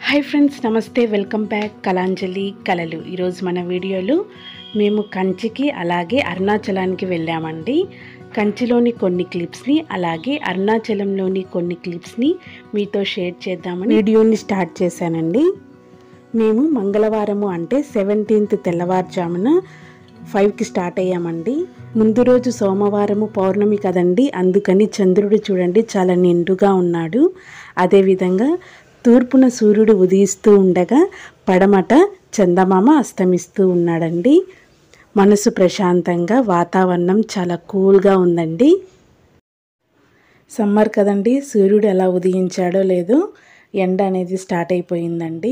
hi friends నమస్తే welcome back Kalanjali కళలు ఈరోజు మన వీడియోలో మేము కంచికి అలాగే అరుణాచలానికి వెళ్ళామండి కంచిలోని కొన్ని క్లిప్స్ని అలాగే అరుణాచలంలోని కొన్ని క్లిప్స్ని మీతో షేర్ చేద్దామని వీడియోని స్టార్ట్ చేశానండి మేము మంగళవారము అంటే సెవెంటీన్త్ తెల్లవారుజామున ఫైవ్కి స్టార్ట్ అయ్యామండి ముందు రోజు సోమవారము పౌర్ణమి కదండి అందుకని చంద్రుడు చూడండి చాలా నిండుగా ఉన్నాడు అదేవిధంగా తూర్పున సూర్యుడు ఉదయిస్తూ ఉండగా పడమట చందమామ అస్తమిస్తూ ఉన్నాడండి మనసు ప్రశాంతంగా వాతావరణం చాలా కూల్గా ఉందండి సమ్మర్ కదండి సూర్యుడు ఎలా ఉదయించాడో లేదో ఎండ అనేది స్టార్ట్ అయిపోయిందండి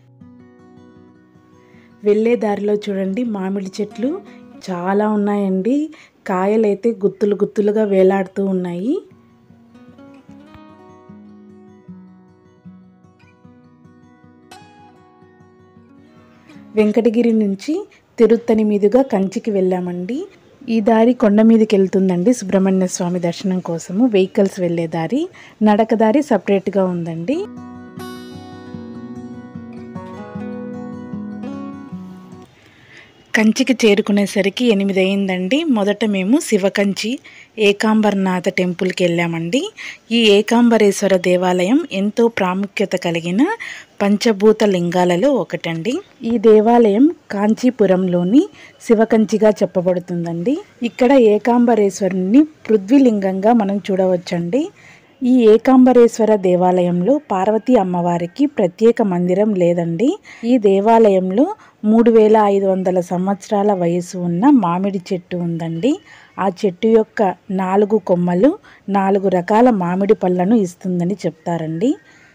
వెళ్ళే దారిలో చూడండి మామిడి చెట్లు చాలా ఉన్నాయండి కాయలైతే గుత్తులు గుత్తులుగా వేలాడుతూ ఉన్నాయి వెంకటగిరి నుంచి తిరుత్తని మీదుగా కంచికి వెళ్ళామండి ఈ దారి కొండ మీదకి వెళ్తుందండి సుబ్రహ్మణ్య స్వామి దర్శనం కోసము వెహికల్స్ వెళ్ళే దారి నడక దారి సపరేట్గా ఉందండి కంచికి చేరుకునేసరికి ఎనిమిది అయిందండి మొదట మేము శివకంచి ఏకాంబరనాథ టెంపుల్కి వెళ్ళామండి ఈ ఏకాంబరేశ్వర దేవాలయం ఎంతో ప్రాముఖ్యత కలిగిన పంచభూత లింగాలలో ఒకటండి ఈ దేవాలయం కాంచీపురంలోని శివకంచిగా చెప్పబడుతుందండి ఇక్కడ ఏకాంబరేశ్వరుని పృథ్వీలింగంగా మనం చూడవచ్చండి ఈ ఏకాంబరేశ్వర దేవాలయంలో పార్వతీ అమ్మవారికి ప్రత్యేక మందిరం లేదండి ఈ దేవాలయంలో మూడు వేల ఐదు వందల సంవత్సరాల వయసు ఉన్న మామిడి చెట్టు ఉందండి ఆ చెట్టు యొక్క నాలుగు కొమ్మలు నాలుగు రకాల మామిడి పళ్ళను ఇస్తుందని చెప్తారండి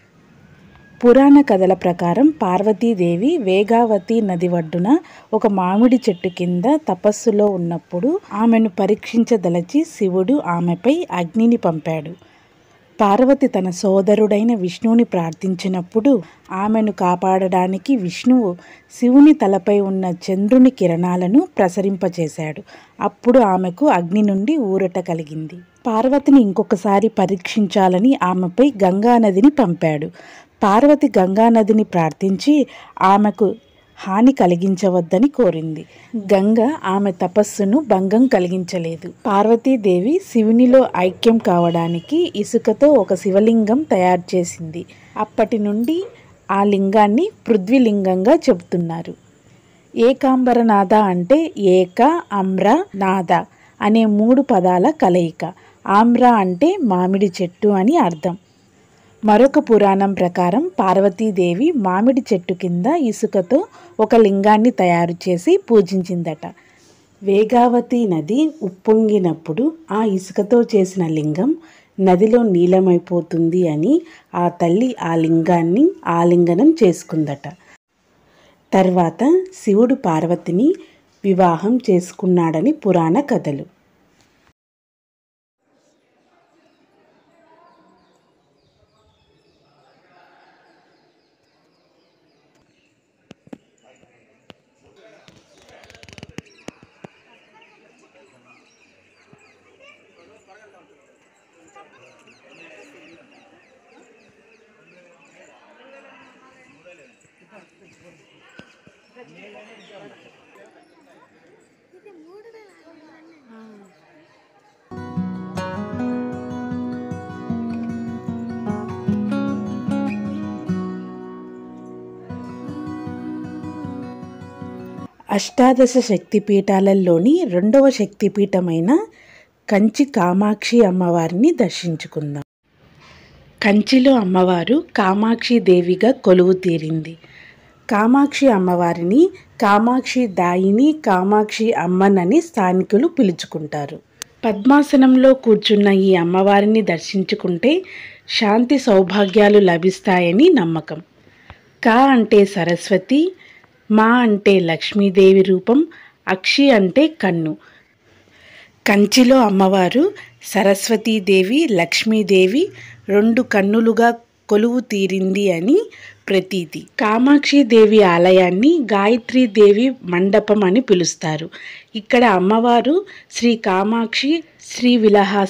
పురాణ కథల ప్రకారం పార్వతీదేవి వేగావతి నది ఒడ్డున ఒక మామిడి చెట్టు కింద తపస్సులో ఉన్నప్పుడు ఆమెను పరీక్షించదలచి శివుడు ఆమెపై అగ్నిని పంపాడు పార్వతి తన సోదరుడైన విష్ణువుని ప్రార్థించినప్పుడు ఆమెను కాపాడడానికి విష్ణువు శివుని తలపై ఉన్న చంద్రుని కిరణాలను ప్రసరింపచేశాడు అప్పుడు ఆమెకు అగ్ని నుండి ఊరట కలిగింది పార్వతిని ఇంకొకసారి పరీక్షించాలని ఆమెపై గంగానదిని పంపాడు పార్వతి గంగానదిని ప్రార్థించి ఆమెకు హాని కలిగించవద్దని కోరింది గంగ ఆమె తపస్సును భంగం కలిగించలేదు పార్వతీదేవి శివునిలో ఐక్యం కావడానికి ఇసుకతో ఒక శివలింగం తయారు చేసింది అప్పటి నుండి ఆ లింగాన్ని పృథ్వీలింగంగా చెబుతున్నారు ఏకాంబరనాథ అంటే ఏక అమ్ర నాద అనే మూడు పదాల కలయిక ఆమ్ర అంటే మామిడి చెట్టు అని అర్థం మరొక పురాణం ప్రకారం పార్వతీదేవి మామిడి చెట్టు కింద ఇసుకతో ఒక లింగాన్ని తయారు చేసి పూజించిందట వేగావతి నది ఉప్పొంగినప్పుడు ఆ ఇసుకతో చేసిన లింగం నదిలో నీలమైపోతుంది అని ఆ తల్లి ఆ లింగాన్ని ఆలింగనం చేసుకుందట తర్వాత శివుడు పార్వతిని వివాహం చేసుకున్నాడని పురాణ కథలు అష్టాదశ శక్తిపీఠాలలోని రెండవ శక్తిపీఠమైన కంచి కామాక్షి అమ్మవారిని దర్శించుకుందాం కంచిలో అమ్మవారు కామాక్షి దేవిగా కొలువు తీరింది కామాక్షి అమ్మవారిని కామాక్షి దాయిని కామాక్షి అమ్మనని స్థానికులు పిలుచుకుంటారు పద్మాసనంలో కూర్చున్న ఈ అమ్మవారిని దర్శించుకుంటే శాంతి సౌభాగ్యాలు లభిస్తాయని నమ్మకం కా అంటే సరస్వతి మా అంటే లక్ష్మీదేవి రూపం అక్షి అంటే కన్ను కంచిలో అమ్మవారు సరస్వతీదేవి లక్ష్మీదేవి రెండు కన్నులుగా కొలువు తీరింది అని ప్రతీతి కామాక్షి దేవి ఆలయాన్ని గాయత్రీ దేవి మండపం అని పిలుస్తారు ఇక్కడ అమ్మవారు శ్రీ కామాక్షి శ్రీ విలహాసం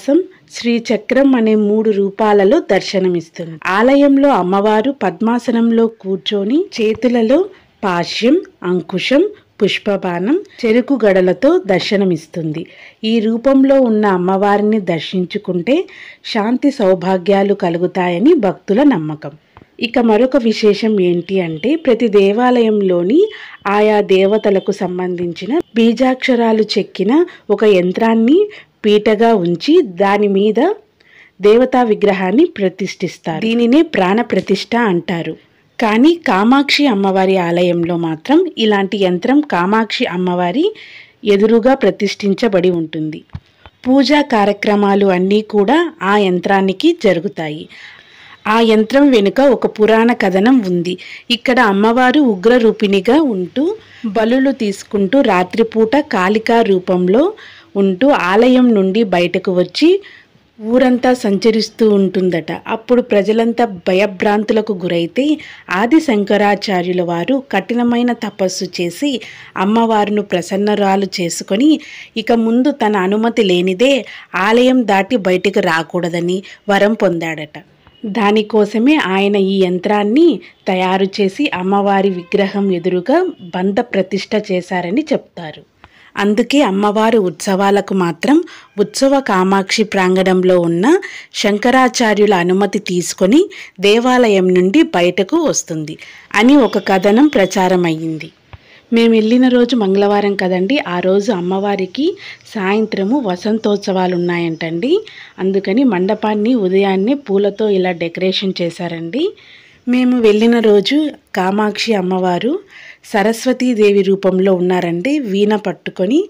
శ్రీచక్రం అనే మూడు రూపాలలో దర్శనమిస్తుంది ఆలయంలో అమ్మవారు పద్మాసనంలో కూర్చొని చేతులలో పాశ్యం అంకుశం పుష్పబాణం చెరుకు గడలతో దర్శనమిస్తుంది ఈ రూపంలో ఉన్న అమ్మవారిని దర్శించుకుంటే శాంతి సౌభాగ్యాలు కలుగుతాయని భక్తుల నమ్మకం ఇక మరొక విశేషం ఏంటి అంటే ప్రతి దేవాలయంలోని ఆయా దేవతలకు సంబంధించిన బీజాక్షరాలు చెక్కిన ఒక యంత్రాన్ని పీటగా ఉంచి దాని మీద దేవతా విగ్రహాన్ని ప్రతిష్ఠిస్తారు దీనినే ప్రాణ ప్రతిష్ఠ అంటారు కానీ కామాక్షి అమ్మవారి ఆలయంలో మాత్రం ఇలాంటి యంత్రం కామాక్షి అమ్మవారి ఎదురుగా ప్రతిష్ఠించబడి ఉంటుంది పూజా కార్యక్రమాలు అన్నీ కూడా ఆ యంత్రానికి జరుగుతాయి ఆ యంత్రం వెనుక ఒక పురాణ కథనం ఉంది ఇక్కడ అమ్మవారు ఉగ్ర రూపిణిగా ఉంటూ బలులు తీసుకుంటూ రాత్రిపూట కాళికా రూపంలో ఉంటూ ఆలయం నుండి బయటకు వచ్చి ఊరంతా సంచరిస్తూ ఉంటుందట అప్పుడు ప్రజలంతా భయభ్రాంతులకు గురైతే ఆది శంకరాచార్యుల వారు కఠినమైన తపస్సు చేసి అమ్మవారును ప్రసన్నరాలు చేసుకొని ఇక ముందు తన అనుమతి లేనిదే ఆలయం దాటి బయటికి రాకూడదని వరం పొందాడట దానికోసమే ఆయన ఈ యంత్రాన్ని తయారు చేసి అమ్మవారి విగ్రహం ఎదురుగా బంధ ప్రతిష్ఠ చేశారని చెప్తారు అందుకే అమ్మవారు ఉత్సవాలకు మాత్రం ఉత్సవ కామాక్షి ప్రాంగణంలో ఉన్న శంకరాచార్యుల అనుమతి తీసుకొని దేవాలయం నుండి బయటకు వస్తుంది అని ఒక కథనం ప్రచారమయ్యింది మేము వెళ్ళిన రోజు మంగళవారం కదండి ఆ రోజు అమ్మవారికి సాయంత్రము వసంతోత్సవాలు ఉన్నాయంటండి అందుకని మండపాన్ని ఉదయాన్నే పూలతో ఇలా డెకరేషన్ చేశారండి మేము వెళ్ళిన రోజు కామాక్షి అమ్మవారు సరస్వతీదేవి రూపంలో ఉన్నారండి వీణ పట్టుకొని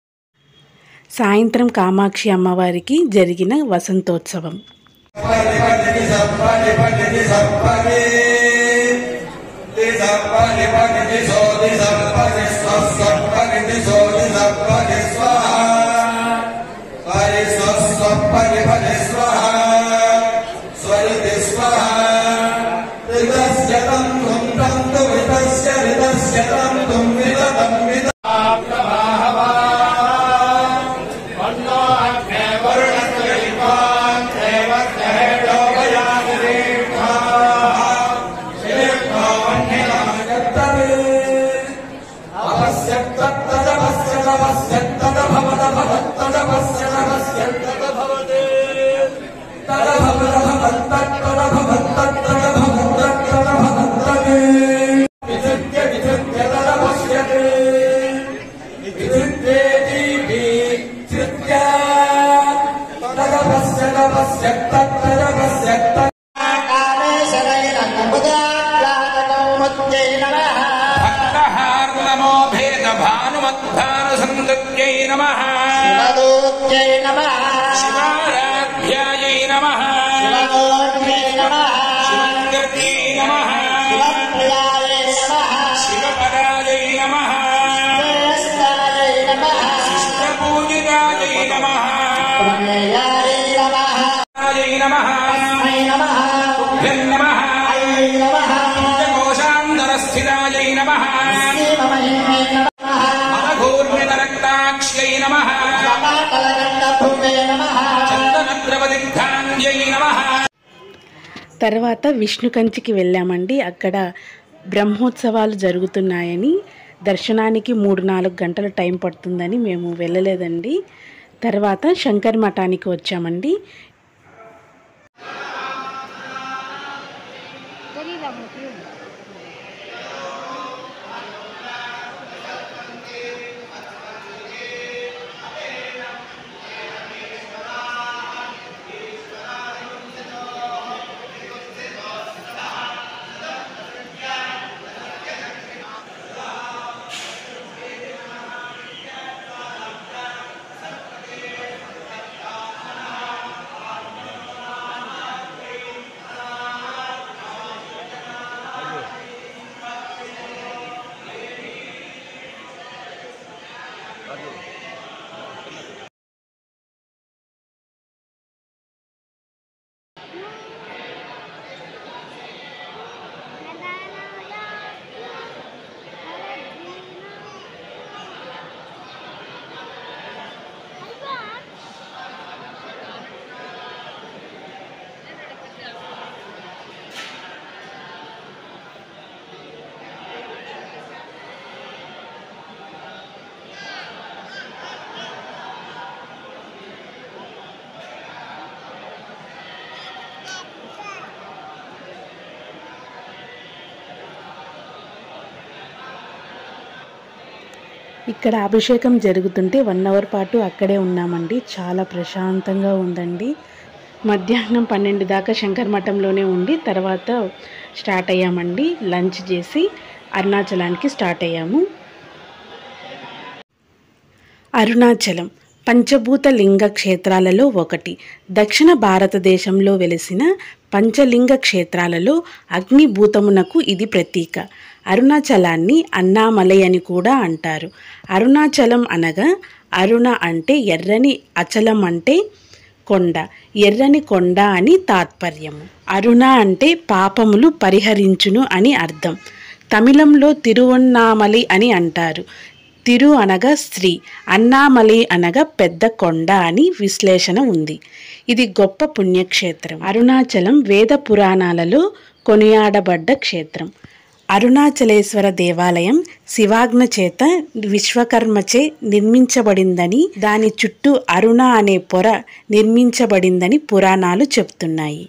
సాయంత్రం కామాక్షి అమ్మవారికి జరిగిన వసంతోత్సవం భక్తహార్నమో భేద భానుమద్భానుసందృత్యై నమ శివారాధ్యాయై నమ శివంగర్యై నమ శివపరాయై నమ శిష్టపూజితాయై నమ ఆయై నమ తుభ్యం నమ పంచకోశాంతరస్థితాయై నమ మదఘూర్ణితరక్తాక్ష్యై నమ చందనద్రవదిగ్ధాంగ్యై నమ తర్వాత విష్ణు కంచికి వెళ్ళామండి అక్కడ బ్రహ్మోత్సవాలు జరుగుతున్నాయని దర్శనానికి మూడు నాలుగు గంటల టైం పడుతుందని మేము వెళ్ళలేదండి తర్వాత శంకర్ మఠానికి వచ్చామండి ఇక్కడ అభిషేకం జరుగుతుంటే వన్ అవర్ పాటు అక్కడే ఉన్నామండి చాలా ప్రశాంతంగా ఉందండి మధ్యాహ్నం పన్నెండు దాకా శంకర్ మఠంలోనే ఉండి తర్వాత స్టార్ట్ అయ్యామండి లంచ్ చేసి అరుణాచలానికి స్టార్ట్ అయ్యాము అరుణాచలం పంచభూత లింగ క్షేత్రాలలో ఒకటి దక్షిణ భారతదేశంలో వెలిసిన పంచలింగ క్షేత్రాలలో అగ్నిభూతమునకు ఇది ప్రతీక అరుణాచలాన్ని అన్నామలై అని కూడా అంటారు అరుణాచలం అనగా అరుణ అంటే ఎర్రని అచలం అంటే కొండ ఎర్రని కొండ అని తాత్పర్యము అరుణ అంటే పాపములు పరిహరించును అని అర్థం తమిళంలో తిరువన్నామలి అని అంటారు తిరు అనగా స్త్రీ అన్నామలి అనగా పెద్ద కొండ అని విశ్లేషణ ఉంది ఇది గొప్ప పుణ్యక్షేత్రం అరుణాచలం వేద పురాణాలలో కొనియాడబడ్డ క్షేత్రం అరుణాచలేశ్వర దేవాలయం శివాజ్ఞ చేత విశ్వకర్మచే నిర్మించబడిందని దాని చుట్టూ అరుణ అనే పొర నిర్మించబడిందని పురాణాలు చెప్తున్నాయి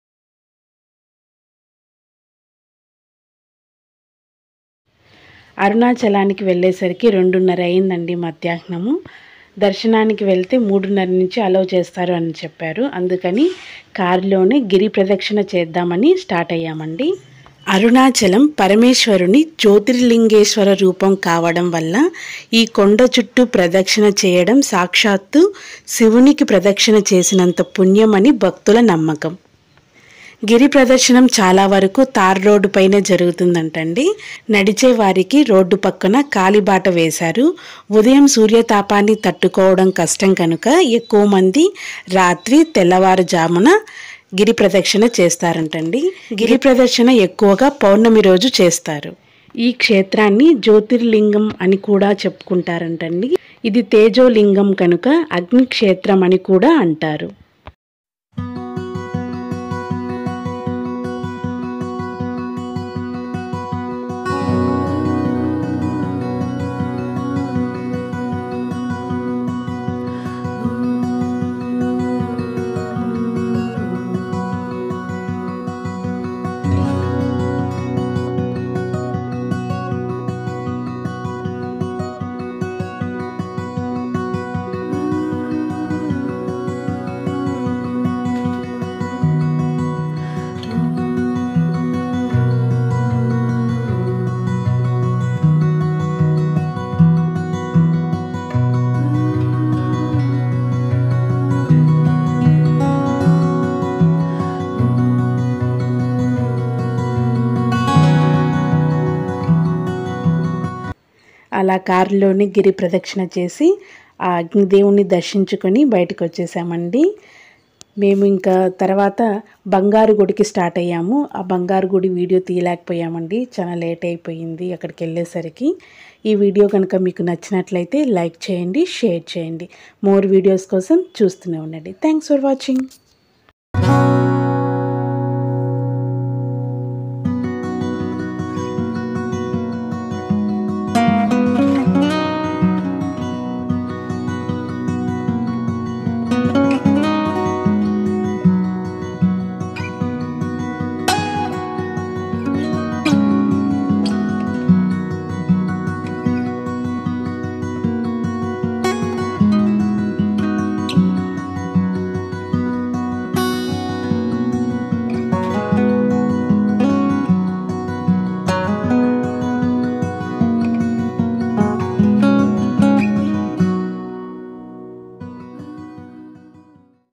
అరుణాచలానికి వెళ్ళేసరికి రెండున్నర అయిందండి మధ్యాహ్నము దర్శనానికి వెళ్తే మూడున్నర నుంచి అలౌ చేస్తారు అని చెప్పారు అందుకని కారులోనే గిరి ప్రదక్షిణ చేద్దామని స్టార్ట్ అయ్యామండి అరుణాచలం పరమేశ్వరుని జ్యోతిర్లింగేశ్వర రూపం కావడం వల్ల ఈ కొండ చుట్టూ ప్రదక్షిణ చేయడం సాక్షాత్తు శివునికి ప్రదక్షిణ చేసినంత పుణ్యమని భక్తుల నమ్మకం గిరి ప్రదర్శనం చాలా వరకు తార్ రోడ్డు పైన జరుగుతుందంటండి నడిచే వారికి రోడ్డు పక్కన కాలిబాట వేశారు ఉదయం సూర్యతాపాన్ని తట్టుకోవడం కష్టం కనుక ఎక్కువ మంది రాత్రి తెల్లవారుజామున గిరి ప్రదక్షిణ చేస్తారంటండి గిరి ప్రదక్షిణ ఎక్కువగా పౌర్ణమి రోజు చేస్తారు ఈ క్షేత్రాన్ని జ్యోతిర్లింగం అని కూడా చెప్పుకుంటారంటండి ఇది తేజోలింగం కనుక అగ్ని క్షేత్రం అని కూడా అంటారు అలా కారులోని గిరి ప్రదక్షిణ చేసి ఆ అగ్నిదేవుని దర్శించుకొని బయటకు వచ్చేసామండి మేము ఇంకా తర్వాత బంగారు గుడికి స్టార్ట్ అయ్యాము ఆ బంగారు గుడి వీడియో తీయలేకపోయామండి చాలా లేట్ అయిపోయింది అక్కడికి వెళ్ళేసరికి ఈ వీడియో కనుక మీకు నచ్చినట్లయితే లైక్ చేయండి షేర్ చేయండి మోర్ వీడియోస్ కోసం చూస్తూనే ఉండండి థ్యాంక్స్ ఫర్ వాచింగ్